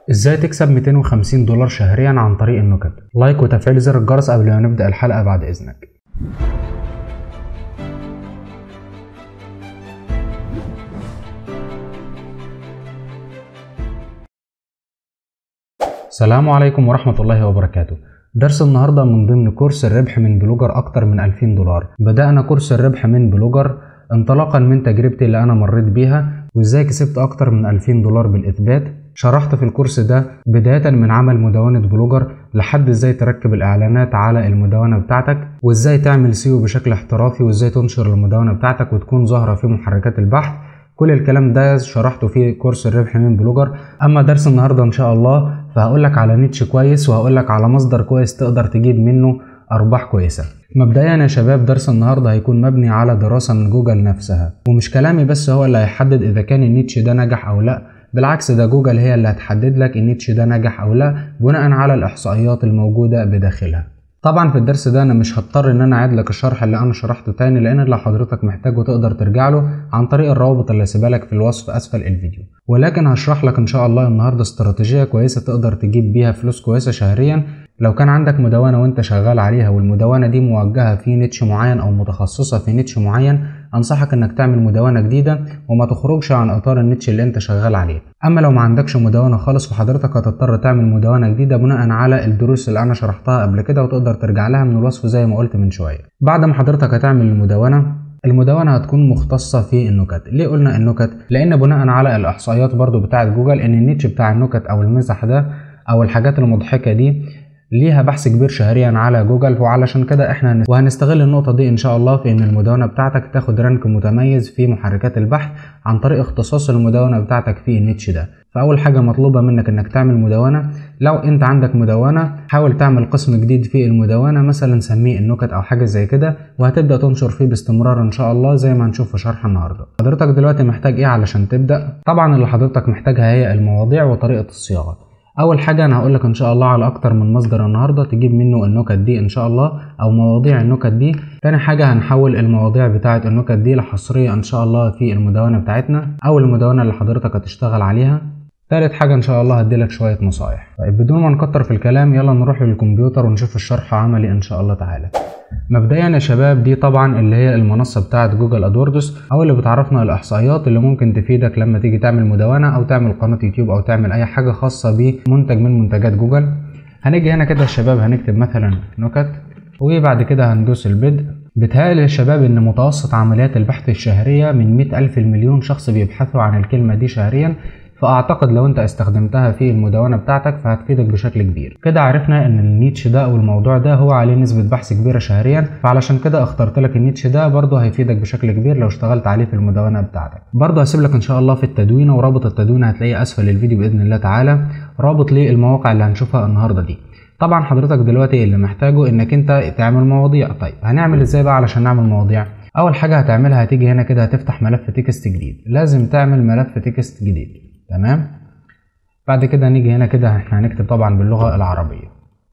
ازاي تكسب 250 دولار شهريا عن طريق النكت لايك وتفعيل زر الجرس قبل ما نبدأ الحلقة بعد إذنك السلام عليكم ورحمة الله وبركاته درس النهاردة من ضمن كورس الربح من بلوجر أكتر من 2000 دولار بدأنا كورس الربح من بلوجر انطلاقا من تجربتي اللي أنا مريت بيها وإزاي كسبت أكتر من 2000 دولار بالإثبات شرحت في الكورس ده بداية من عمل مدونة بلوجر لحد ازاي تركب الاعلانات على المدونة بتاعتك وازاي تعمل سيو بشكل احترافي وازاي تنشر المدونة بتاعتك وتكون ظاهرة في محركات البحث كل الكلام ده شرحته في كورس الربح من بلوجر اما درس النهارده ان شاء الله فهقول لك على نيتش كويس وهقول لك على مصدر كويس تقدر تجيب منه ارباح كويسه مبدئيا يا شباب درس النهارده هيكون مبني على دراسه من جوجل نفسها ومش كلامي بس هو اللي هيحدد اذا كان النيتش ده نجح او لا بالعكس ده جوجل هي اللي هتحدد لك النيتش ده نجح او لا بناء على الاحصائيات الموجوده بداخلها طبعا في الدرس ده انا مش هضطر ان انا اعيد لك الشرح اللي انا شرحته تاني لان اللي حضرتك محتاجه تقدر ترجع له عن طريق الروابط اللي هسيبها لك في الوصف اسفل الفيديو ولكن هشرح لك ان شاء الله النهارده استراتيجيه كويسه تقدر تجيب بيها فلوس كويسه شهريا لو كان عندك مدونة وانت شغال عليها والمدونة دي موجهة في نيتش معين او متخصصة في نيتش معين انصحك انك تعمل مدونة جديدة وما تخرجش عن اطار النيتش اللي انت شغال عليه اما لو ما عندكش مدونة خالص فحضرتك هتضطر تعمل مدونة جديدة بناء على الدروس اللي انا شرحتها قبل كده وتقدر ترجع لها من الوصف زي ما قلت من شوية بعد ما حضرتك هتعمل المدونة المدونة هتكون مختصة في النكت ليه قلنا النكت لان بناء على الاحصائيات برضو بتاعت جوجل ان النيتش بتاع النكت او المزح ده او الحاجات المضحكة دي ليها بحث كبير شهريا على جوجل وعلشان كده احنا هنست... وهنستغل النقطة دي ان شاء الله في ان المدونة بتاعتك تاخد رانك متميز في محركات البحث عن طريق اختصاص المدونة بتاعتك في النيتش ده فاول حاجة مطلوبة منك انك تعمل مدونة لو انت عندك مدونة حاول تعمل قسم جديد في المدونة مثلا سميه النكت او حاجة زي كده وهتبدأ تنشر فيه باستمرار ان شاء الله زي ما هنشوف في شرح النهاردة حضرتك دلوقتي محتاج ايه علشان تبدأ طبعا اللي حضرتك محتاجها هي المواضيع وطريقة الصياغة اول حاجه انا هقول لك ان شاء الله على اكتر من مصدر النهارده تجيب منه النكت دي ان شاء الله او مواضيع النكت دي تاني حاجه هنحول المواضيع بتاعه النكت دي لحصريه ان شاء الله في المدونه بتاعتنا او المدونه اللي حضرتك هتشتغل عليها تالت حاجة إن شاء الله هديلك شوية نصايح طيب بدون ما نكتر في الكلام يلا نروح للكمبيوتر ونشوف الشرح عملي إن شاء الله تعالى مبدئيا يا شباب دي طبعا اللي هي المنصة بتاعة جوجل ادوردز او اللي بتعرفنا الاحصائيات اللي ممكن تفيدك لما تيجي تعمل مدونة او تعمل قناة يوتيوب او تعمل اي حاجة خاصة بمنتج من منتجات جوجل هنيجي هنا كده يا شباب هنكتب مثلا نكت وبعد كده هندوس البدء بتهيألي يا شباب ان متوسط عمليات البحث الشهرية من مئة ألف المليون شخص بيبحثوا عن الكلمة دي شهريا فاعتقد لو انت استخدمتها في المدونة بتاعتك فهتفيدك بشكل كبير كده عرفنا ان النيتش ده او الموضوع ده هو عليه نسبة بحث كبيرة شهريا فعلشان كده اخترت لك النيتش ده برضه هيفيدك بشكل كبير لو اشتغلت عليه في المدونة بتاعتك برضه هسيب لك ان شاء الله في التدوين ورابط التدوين هتلاقيه اسفل الفيديو باذن الله تعالى رابط للمواقع اللي هنشوفها النهاردة دي طبعا حضرتك دلوقتي اللي محتاجه انك انت تعمل مواضيع طيب هنعمل ازاي بقى علشان نعمل مواضيع اول حاجة هتعملها هتيجي هنا كده هتفتح ملف تكست جديد لازم تعمل ملف تكست جديد تمام بعد كده نيجي هنا كده احنا هنكتب طبعا باللغة العربية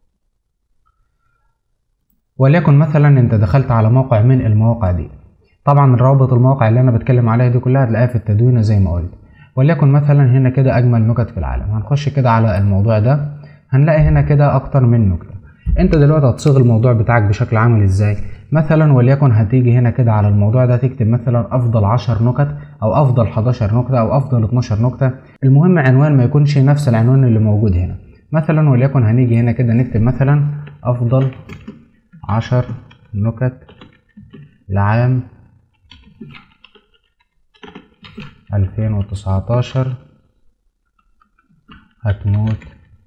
وليكن مثلا انت دخلت على موقع من المواقع دي طبعا رابط المواقع اللي انا بتكلم عليها دي كلها هتلاقيها في التدوين زي ما قلت وليكن مثلا هنا كده اجمل نكت في العالم هنخش كده على الموضوع ده هنلاقي هنا كده اكتر من نكتة انت دلوقتي هتصيغ الموضوع بتاعك بشكل عامل ازاي مثلا وليكن هتيجي هنا كده على الموضوع ده تكتب مثلا افضل 10 نكت او افضل 11 نكته او افضل 12 نكته المهم عنوان ما يكونش نفس العنوان اللي موجود هنا مثلا وليكن هنيجي هنا كده نكتب مثلا افضل 10 نكت لعام 2019 هتموت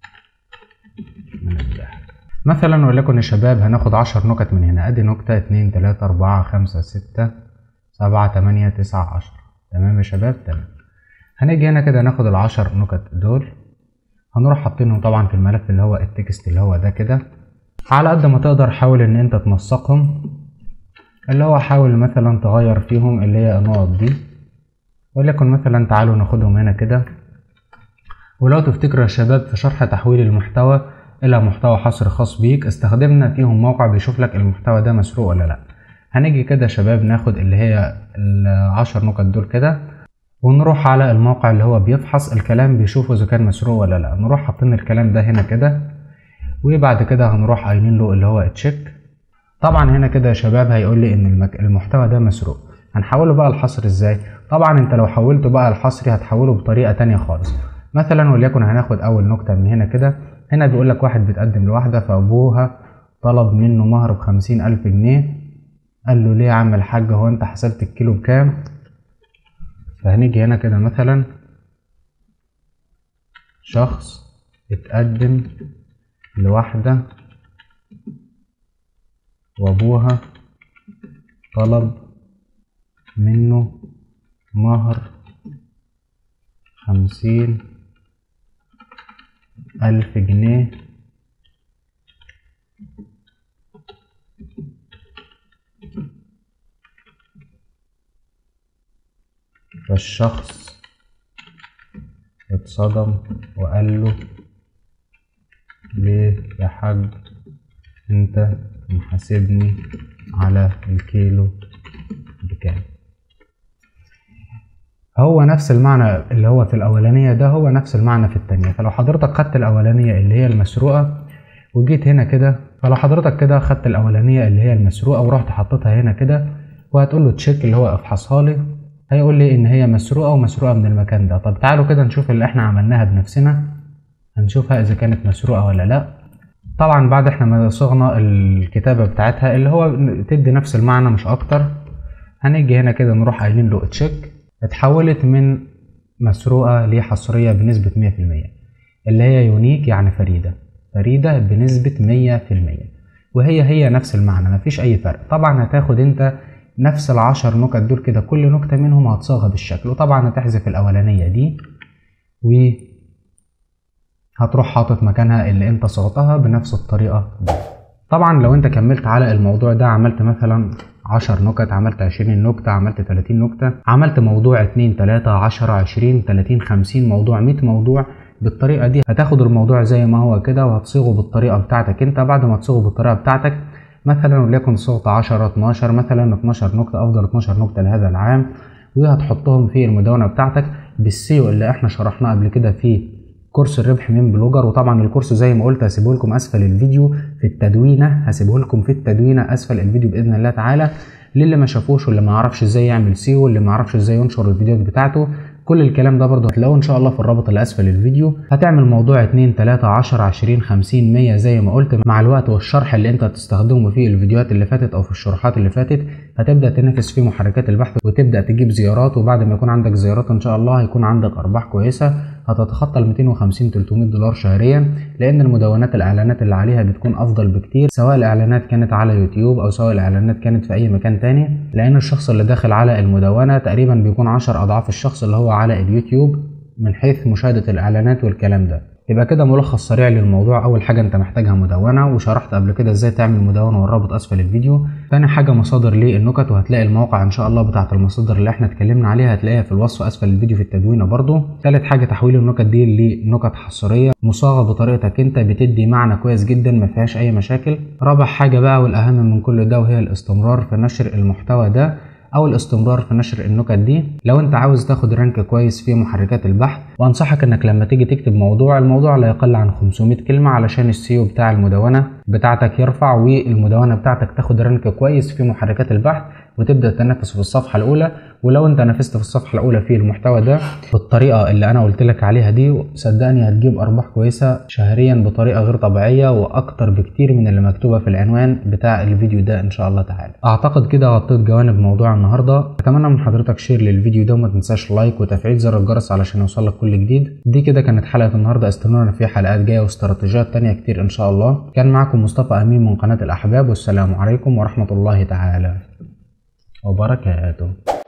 من الضحك مثلا وليكن يا شباب هناخد عشر نكت من هنا ادي نكتة اتنين تلاتة اربعة خمسة ستة سبعة تمانية تسعة عشر تمام يا شباب تمام هنيجي هنا كده ناخد العشر نكت دول هنروح حاطينهم طبعا في الملف اللي هو التكست اللي هو ده كده على قد ما تقدر حاول ان انت تنسقهم اللي هو حاول مثلا تغير فيهم اللي هي النقط دي وليكن مثلا تعالوا ناخدهم هنا كده ولو تفتكروا يا شباب في شرح تحويل المحتوى الى محتوى حصري خاص بيك استخدمنا فيهم موقع بيشوف لك المحتوى ده مسروق ولا لا هنيجي كده يا شباب ناخد اللي هي العشر نكت دول كده ونروح على الموقع اللي هو بيفحص الكلام بيشوفه اذا كان مسروق ولا لا نروح حاطين الكلام ده هنا كده وبعد كده هنروح قايلين له اللي هو تشيك طبعا هنا كده يا شباب هيقول لي ان المك... المحتوى ده مسروق هنحوله بقى الحصر ازاي طبعا انت لو حولته بقى الحصري هتحوله بطريقه تانية خالص مثلا وليكن هناخد اول نكته من هنا كده هنا بيقول لك واحد بيتقدم لواحده فابوها طلب منه مهر بخمسين الف جنيه قال له ليه يا عم الحاج هو انت حسبت الكيلو بكام فهنيجي هنا كده مثلا شخص اتقدم لواحدة وابوها طلب منه مهر خمسين ألف جنيه فالشخص اتصدم وقال له ليه يا حاج انت محاسبني على الكيلو بكام هو نفس المعنى اللي هو في الأولانية ده هو نفس المعنى في التانية فلو حضرتك خدت الأولانية اللي هي المسروقة وجيت هنا كده فلو حضرتك كده خدت الأولانية اللي هي المسروقة ورحت حطيتها هنا كده وهتقول له تشيك اللي هو افحصها لي هيقول لي ان هي مسروقة ومسروقة من المكان ده طب تعالوا كده نشوف اللي احنا عملناها بنفسنا هنشوفها اذا كانت مسروقة ولا لا طبعا بعد احنا ما صغنا الكتابة بتاعتها اللي هو تدي نفس المعنى مش اكتر هنيجي هنا كده نروح قايلين له تشيك اتحولت من مسروقة لحصرية بنسبة 100% اللي هي يونيك يعني فريدة فريدة بنسبة 100% وهي هي نفس المعنى مفيش أي فرق طبعا هتاخد أنت نفس العشر نكت دول كده كل نكتة منهم هتصاغها بالشكل وطبعا هتحذف الأولانية دي و هتروح حاطط مكانها اللي انت صغتها بنفس الطريقة دي طبعا لو انت كملت على الموضوع ده عملت مثلا عشر نكت عملت عشرين نكتة عملت تلاتين نكتة عملت موضوع اتنين تلاتة عشرة عشرين تلاتين خمسين موضوع مية موضوع بالطريقة دي هتاخد الموضوع زي ما هو كده وهتصيغه بالطريقة بتاعتك انت بعد ما تصيغه بالطريقة بتاعتك مثلا وليكن صوت عشرة اتناشر مثلا اتناشر نكتة افضل اتناشر نكتة لهذا العام وهتحطهم في المدونة بتاعتك بالسيو اللي احنا شرحناه قبل كده في كورس الربح من بلوجر وطبعا الكورس زي ما قلت هسيبه لكم اسفل الفيديو في التدوينه هسيبه لكم في التدوينه اسفل الفيديو باذن الله تعالى للي ما شافوش واللي ما يعرفش ازاي يعمل سيو واللي ما يعرفش ازاي ينشر الفيديوهات بتاعته كل الكلام ده برضه هتلاقوه ان شاء الله في الرابط اللي اسفل الفيديو هتعمل موضوع 2 3 10 20 50 100 زي ما قلت مع الوقت والشرح اللي انت هتستخدمه في الفيديوهات اللي فاتت او في الشروحات اللي فاتت هتبدا تنافس في محركات البحث وتبدا تجيب زيارات وبعد ما يكون عندك زيارات ان شاء الله هيكون عندك ارباح كويسه هتتخطى ال 250 300 دولار شهريا لان المدونات الاعلانات اللي عليها بتكون افضل بكتير سواء الاعلانات كانت على يوتيوب او سواء الاعلانات كانت في اي مكان تاني لان الشخص اللي داخل على المدونه تقريبا بيكون 10 اضعاف الشخص اللي هو على اليوتيوب من حيث مشاهده الاعلانات والكلام ده يبقى كده ملخص سريع للموضوع اول حاجه انت محتاجها مدونه وشرحت قبل كده ازاي تعمل مدونه والرابط اسفل الفيديو تاني حاجه مصادر للنكت وهتلاقي الموقع ان شاء الله بتاعه المصادر اللي احنا اتكلمنا عليها هتلاقيها في الوصف اسفل الفيديو في التدوينه برضو تالت حاجه تحويل النكت دي لنكت حصريه مصاغه بطريقتك انت بتدي معنى كويس جدا ما فيهاش اي مشاكل رابع حاجه بقى والاهم من كل ده وهي الاستمرار في نشر المحتوى ده او الاستمرار في نشر النكت دي لو انت عاوز تاخد رانك كويس في محركات البحث وانصحك انك لما تيجي تكتب موضوع الموضوع لا يقل عن 500 كلمة علشان السيو بتاع المدونة بتاعتك يرفع والمدونة بتاعتك تاخد رانك كويس في محركات البحث وتبدا تنافس في الصفحة الاولى ولو انت نافست في الصفحة الاولى في المحتوى ده بالطريقة اللي انا قلت لك عليها دي صدقني هتجيب ارباح كويسة شهريا بطريقة غير طبيعية واكتر بكتير من اللي مكتوبة في العنوان بتاع الفيديو ده ان شاء الله تعالى اعتقد كده غطيت جوانب موضوع النهاردة اتمنى من حضرتك شير للفيديو ده وما تنساش لايك وتفعيل زر الجرس علشان يوصلك كل جديد دي كده كانت حلقة النهاردة استنونا في حلقات جاية واستراتيجيات تانية كتير ان شاء الله كان معكم مصطفى امين من قناة الاحباب والسلام عليكم ورحمة الله تعالى وبركاته